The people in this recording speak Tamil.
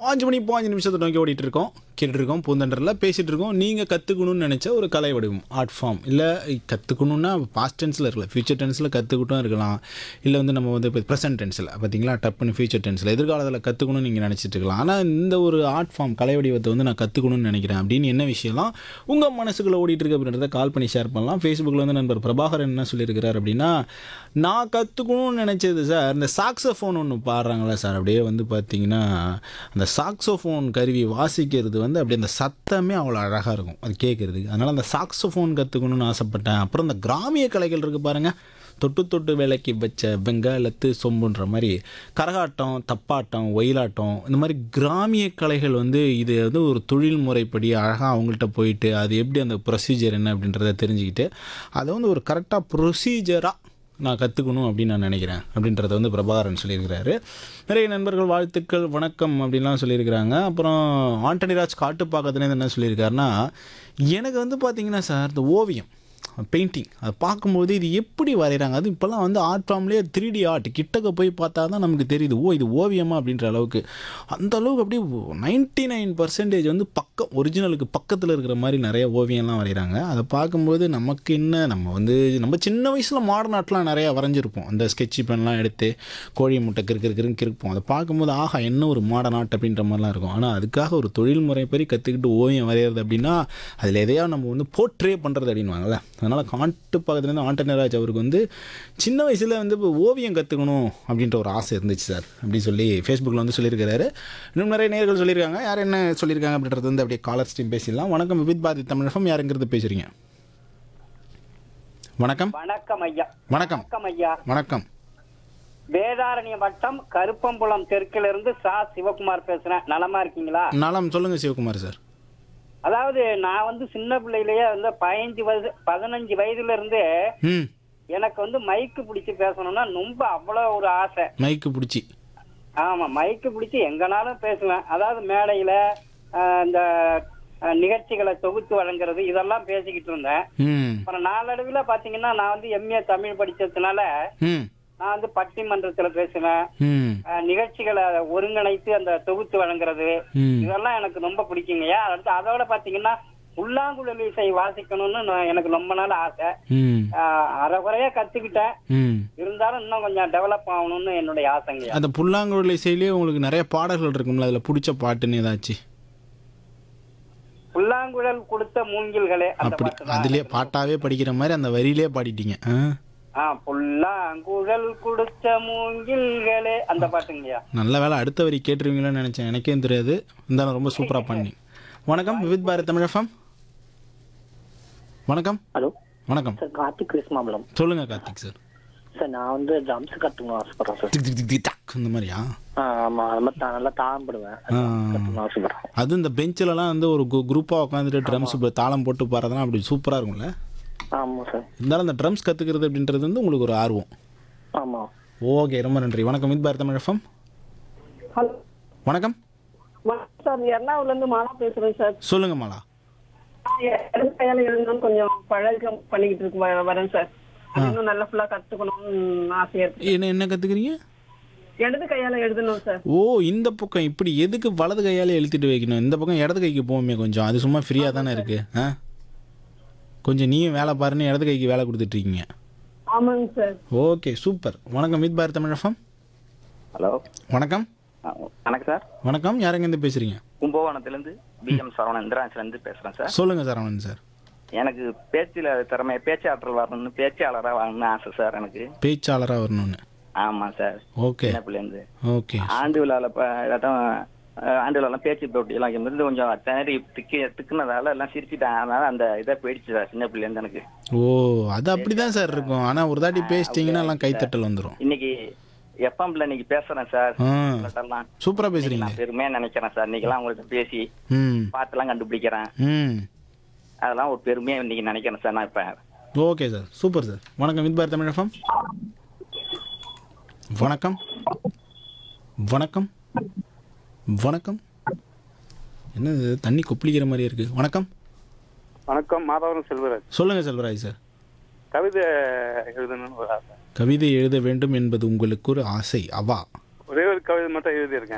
அஞ்சு மணி பாஞ்சு நிமிஷத்தை நோக்கி ஓடிட்டு இருக்கோம் கேட்டுட்டு இருக்கோம் பூந்தண்டரில் பேசிட்டு இருக்கோம் நீங்கள் கற்றுக்கணும்னு நினச்ச ஒரு கலை வடிவம் ஆர்ட் ஃபார்ம் இல்லை கற்றுக்கணுன்னா பாஸ்ட் டென்ஸில் இருக்கலாம் ஃபியூச்சர் டென்ஸில் கற்றுக்கிட்டும் இருக்கலாம் இல்லை வந்து நம்ம வந்து இப்போ ப்ரெசன்ட் டென்ஸில் பார்த்தீங்களா டப்புன்னு ஃபியூச்சர் டென்ஸில் எதிர்காலத்தில் கற்றுக்கணும்னு நீங்கள் நினச்சிட்டு இருக்கலாம் ஆனால் இந்த ஒரு ஆர்ட் ஃபார்ம் கலை வடிவத்தை வந்து நான் கற்றுக்கணும்னு நினைக்கிறேன் அப்படின்னு என்ன விஷயம்லாம் உங்கள் மனசுக்குள்ளே ஓடிட்டு இருக்கு அப்படின்றத கால் பண்ணி ஷேர் பண்ணலாம் ஃபேஸ்புக்கில் வந்து நண்பர் பிரபாகரன் என்ன சொல்லியிருக்கிறார் அப்படின்னா நான் கற்றுக்கணும்னு நினச்சது சார் இந்த சாக்ஸோஃபோன் ஒன்று பாடுறாங்களே சார் அப்படியே வந்து பார்த்தீங்கன்னா அந்த சாக்ஸோஃபோன் கருவி வாசிக்கிறது வந்து அப்படியே அந்த சத்தமே அவ்வளோ அழகாக இருக்கும் அது கேட்குறதுக்கு அதனால் அந்த சாக்ஸோஃபோன் கற்றுக்கணும்னு ஆசைப்பட்டேன் அப்புறம் இந்த கிராமிய கலைகள் இருக்குது பாருங்கள் தொட்டு தொட்டு வேலைக்கு வச்ச வெங்காயத்து சொம்புன்ற மாதிரி கரகாட்டம் தப்பாட்டம் ஒயிலாட்டம் இந்த மாதிரி கிராமிய கலைகள் வந்து இது வந்து ஒரு தொழில் முறைப்படி அழகாக அவங்கள்ட்ட போயிட்டு அது எப்படி அந்த ப்ரொசீஜர் என்ன அப்படின்றத தெரிஞ்சுக்கிட்டு அதை வந்து ஒரு கரெக்டாக ப்ரொசீஜராக நான் கற்றுக்கணும் அப்படின்னு நான் நினைக்கிறேன் அப்படின்றத வந்து பிரபாகரன் சொல்லியிருக்கிறாரு நிறைய நண்பர்கள் வாழ்த்துக்கள் வணக்கம் அப்படின்லாம் சொல்லியிருக்கிறாங்க அப்புறம் ஆண்டனிராஜ் காட்டுப்பாக்கத்துலேருந்து என்ன சொல்லியிருக்காருன்னா எனக்கு வந்து பார்த்தீங்கன்னா சார் இந்த ஓவியம் பெயிண்டிங் அதை பார்க்கும்போது இது எப்படி வரைகிறாங்க அது இப்போல்லாம் வந்து ஆர்ட் ஃபார்ம்லேயே த்ரீ டி ஆர்ட் கிட்டக்க போய் பார்த்தா தான் நமக்கு தெரியுது ஓ இது ஓவியமா அப்படின்ற அளவுக்கு அந்த அளவுக்கு அப்படியே நைன்ட்டி நைன் பர்சன்டேஜ் வந்து பக்கம் ஒரிஜினலுக்கு பக்கத்தில் இருக்கிற மாதிரி நிறைய ஓவியம்லாம் வரைகிறாங்க அதை பார்க்கும்போது நமக்கு என்ன நம்ம வந்து நம்ம சின்ன வயசில் மாடர்ன் ஆர்ட்லாம் நிறையா வரைஞ்சிருப்போம் அந்த ஸ்கெட்சி பென்லாம் எடுத்து கோழி முட்டை கிறுக்கு கிறுக்குன்னு கிறுப்போம் அதை பார்க்கும்போது ஆஹா என்ன ஒரு மாடர்ன் ஆர்ட் அப்படின்ற மாதிரிலாம் இருக்கும் ஆனால் அதுக்காக ஒரு தொழில் முறை படி கற்றுக்கிட்டு ஓவியம் வரைகிறது அப்படின்னா அதில் எதையா நம்ம வந்து போர்ட்ரே பண்ணுறது அப்படின்வாங்கல்ல அதனால் காட்டு பக்கத்துலேருந்து ஆண்டனராஜ் அவருக்கு வந்து சின்ன வயசில் வந்து இப்போ ஓவியம் கற்றுக்கணும் அப்படின்ற ஒரு ஆசை இருந்துச்சு சார் அப்படி சொல்லி ஃபேஸ்புக்கில் வந்து சொல்லியிருக்கிறாரு இன்னும் நிறைய நேர்கள் சொல்லியிருக்காங்க யார் என்ன சொல்லியிருக்காங்க அப்படின்றது வந்து அப்படியே காலர் ஸ்டீம் பேசிடலாம் வணக்கம் விபித் பாரதி தமிழகம் யாருங்கிறது பேசுகிறீங்க வணக்கம் வணக்கம் ஐயா வணக்கம் வணக்கம் ஐயா வணக்கம் வேதாரண்ய வட்டம் கருப்பம்புலம் தெற்குல இருந்து சா சிவகுமார் பேசுறேன் நலமா இருக்கீங்களா நலம் சொல்லுங்கள் சிவகுமார் சார் அதாவது நான் வந்து சின்ன பிள்ளையிலேயே வந்து பதினஞ்சு வயசு பதினஞ்சு வயதுல இருந்து ம் எனக்கு வந்து மைக்கு பிடிச்சு பேசணும்னா ரொம்ப அவ்வளவு ஒரு ஆசை மைக்கு பிடிச்சி ஆமா மைக்கு பிடிச்சு எங்கனாலும் பேசுவேன் அதாவது மேடையில ஆஹ், இந்த ஆஹ், நிகழ்ச்சிகளை தொகுத்து வழங்குறது இதெல்லாம் பேசிக்கிட்டு இருந்தேன் ம் அப்புறம் நாளடைவில் பாத்தீங்கன்னா நான் வந்து எம்ஏ தமிழ் படிச்சதுனால ம் நான் வந்து பட்டிமன்றத்துல பேசுவேன் ம் அஹ் நிகழ்ச்சிகளை ஒருங்கிணைத்து அந்த தொகுத்து வழங்குறது ம் இதெல்லாம் எனக்கு ரொம்ப பிடிக்குங்கய்யா அடுத்து அதோட பாத்தீங்கன்னா புல்லாங்குழல் இசை வாசிக்கணும்னு நான் எனக்கு ரொம்ப நாள் ஆசை ம் அஹ் அரைகுறையா கத்துக்கிட்டேன் ம் இருந்தாலும் இன்னும் கொஞ்சம் டெவலப் ஆகணும்னு என்னுடைய ஆசைங்கய்யா அந்த புல்லாங்குழல் இசையிலேயே உங்களுக்கு நிறைய பாடல்கள் இருக்கும்ல அதில் பிடிச்ச பாட்டுன்னு ஏதாச்சும் புல்லாங்குழல் கொடுத்த மூங்கில்களே அந்த அப்படி பாட்டு தான் அதுலேயே பாட்டாவே படிக்கிற மாதிரி அந்த வரியிலே பாடிட்டீங்க ஆ ஆ புல்லாங்குழல் கொடுத்த மூங்கில்களே அந்த பாட்டுங்கய்யா நல்ல வேலை அடுத்த வரி கேட்டுருவீங்களோன்னு நினச்சேன் எனக்கே தெரியாது இருந்தாலும் ரொம்ப சூப்பராக பண்ணி வணக்கம் விவித் பாரத் தமிழகம் வணக்கம் ஹலோ வணக்கம் சார் கார்த்திக் கிருஷ்ணாமலம் சொல்லுங்க கார்த்திக் சார் சார் நான் வந்து ட்ரம்ஸ் கற்றுக்கணும் ஆசைப்படுறேன் சார் டிக் டிக் டிக் டிக் டக் இந்த மாதிரியா ஆ ஆமாம் அது மாதிரி நான் நல்லா தாளம்படுவேன் ஆ. கற்றுக்கணும் ஆசைப்படுறேன் அது இந்த பெஞ்சிலலாம் வந்து ஒரு குரூப்பாக உட்காந்துட்டு ட்ரம்ஸ் தாளம் போட்டு பாடுறதுலாம் அப்படி சூப்பராக இருக்கும்ல ஆமாம் சார் இருந்தாலும் அந்த ட்ரம்ஸ் கற்றுக்கிறது அப்படின்றது வந்து உங்களுக்கு ஒரு ஆர்வம் ஆமாம் ஓகே ரொம்ப நன்றி வணக்கம் வித் பாரத் தமிழகம் ஹலோ வணக்கம் வணக்கம் சார் எர்ணாகுளம்ல இருந்து மாலா பேசுறேன் சார் சொல்லுங்க மாலா நான் இடது கையால எழுதணும்னு கொஞ்சம் பழக்கம் பண்ணிக்கிட்டு இருக்கு வ- வரேன் சார் அது இன்னும் நல்லா ஃபுல்லா கத்துக்கணும்னு ஆசையா இருக்கு என்ன என்ன கற்றுக்குறீங்க இடது கையால எழுதணும் சார் ஓ இந்த பக்கம் இப்படி எதுக்கு வலது கையால் எழுத்திட்டு வைக்கணும் இந்த பக்கம் இடது கைக்கு போவோமே கொஞ்சம் அது சும்மா ஃப்ரீயாக தானே இருக்கு ஆ கொஞ்சம் நீயும் வேலை பாருன்னு இடது கைக்கு வேலை கொடுத்துட்ருக்கீங்க ஆமாங்க சார் ஓகே சூப்பர் வணக்கம் வித் பாரத் தமிழகம் ஹலோ வணக்கம் வணக்கம் சார் வணக்கம் யாருங்கேருந்து பேசுகிறீங்க கும்பகோணத்துலேருந்து பிஎம் சரவணன் இந்திராஞ்சிலேருந்து பேசுகிறேன் சார் சொல்லுங்கள் சரவணன் சார் எனக்கு பேச்சில் திறமை பேச்சாற்றல் வரணும்னு பேச்சாளராக வரணும்னு ஆசை சார் எனக்கு பேச்சாளராக வரணும்னு ஆமாம் சார் ஓகே சின்ன பிள்ளைலேருந்து ஓகே ஆண்டு விழாவில் இப்போ இதாட்டம் ஆண்டு விழாலாம் பேச்சு போட்டியெல்லாம் இருந்து கொஞ்சம் திணறி திக்கி திக்குனதால எல்லாம் சிரிச்சிட்டேன் அதனால அந்த இதை போயிடுச்சு சார் சின்ன பிள்ளைலேருந்து எனக்கு ஓ அது அப்படி தான் சார் இருக்கும் ஆனால் ஒரு தாட்டி பேசிட்டிங்கன்னா எல்லாம் கைத்தட்டல் வந்துடும் இன்னைக்கு எஃப்எம்ல இன்னைக்கு பேசுறேன் சார் ஆ உங்கள்கிட்டலாம் சூப்பராக பேசுகிறீங்க நான் பெருமையா நினைக்கிறேன் சார் இன்னைக்கெல்லாம் உங்கள்கிட்ட பேசி ம் பாட்டெல்லாம் கண்டுபிடிக்கிறேன் ம் அதெல்லாம் ஒரு பெருமையா இன்னைக்கு நினைக்கிறேன் சார் நான் இப்போ ஓகே சார் சூப்பர் சார் வணக்கம் வித் பாரத் தமிழகம் வணக்கம் வணக்கம் வணக்கம் என்னது தண்ணி கொப்பளிக்கிற மாதிரி இருக்கு வணக்கம் வணக்கம் மாதவரம் செல்வராஜ் சொல்லுங்க செல்வராஜ் சார் கவிதை எழுதணும்னு ஒரு ஆசை கவிதை எழுத வேண்டும் என்பது உங்களுக்கு ஒரு ஆசை அவா ஒரே ஒரு கவிதை மட்டும் எழுதியிருக்கேன்